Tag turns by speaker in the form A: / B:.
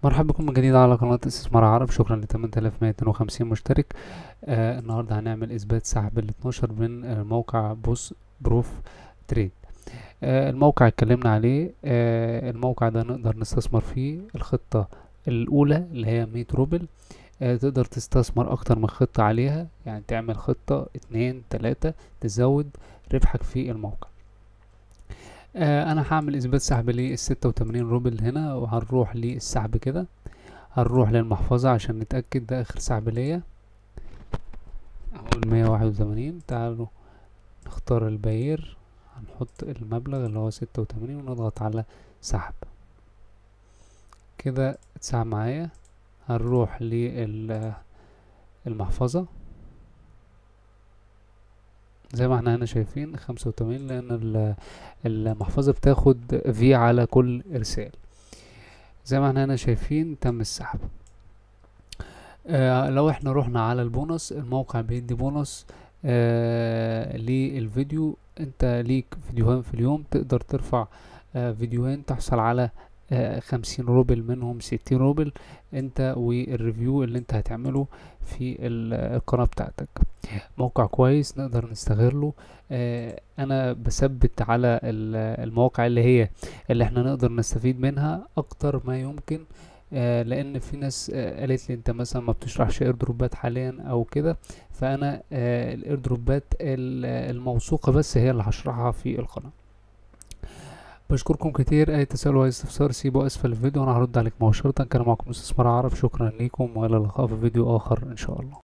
A: مرحبا بكم من جديد على قناة استثمار عرب شكرا ل 8152 مشترك آه النهاردة هنعمل إثبات سحب ال 12 من آه، موقع بوس بروف تريد آه الموقع اتكلمنا عليه آه الموقع ده نقدر نستثمر فيه الخطة الأولى اللي هي 100 روبل آه تقدر تستثمر أكتر من خطة عليها يعني تعمل خطة اتنين تلاتة تزود ربحك في الموقع آه انا هعمل اثبات سحب للستة وتمانين روبل هنا وهنروح للسحب كده هنروح للمحفظة عشان نتأكد ده اخر سحب ليا اهو المية واحد وتمانين تعالوا نختار البير هنحط المبلغ اللي هو ستة وتمانين ونضغط على سحب كده اتسحب معايا هنروح للمحفظة زي ما احنا هنا شايفين خمسة وتمانين لأن ال- المحفظة بتاخد في على كل إرسال زي ما احنا هنا شايفين تم السحب آه لو احنا رحنا على البونص الموقع بيدي بونص آه للفيديو انت ليك فيديوهين في اليوم تقدر ترفع آه فيديوهين تحصل على آه خمسين روبل منهم ستين روبل انت والريفيو اللي انت هتعمله في ال- القناة بتاعتك موقع كويس نقدر نستغله آه انا بثبت على ال- المواقع اللي هي اللي احنا نقدر نستفيد منها اكتر ما يمكن آه لان في ناس آه قالت لي انت مثلا ما بتشرحش ايردروبات حاليا او كده فانا آه الايردروبات ال- الموثوقة بس هي اللي هشرحها في القناة بشكركم كتير اي تسأل واي استفسار سيبوا اسفل الفيديو وانا هرد عليك مباشرة كان معكم استثمار عرب شكرا ليكم والى اللقاء في فيديو اخر ان شاء الله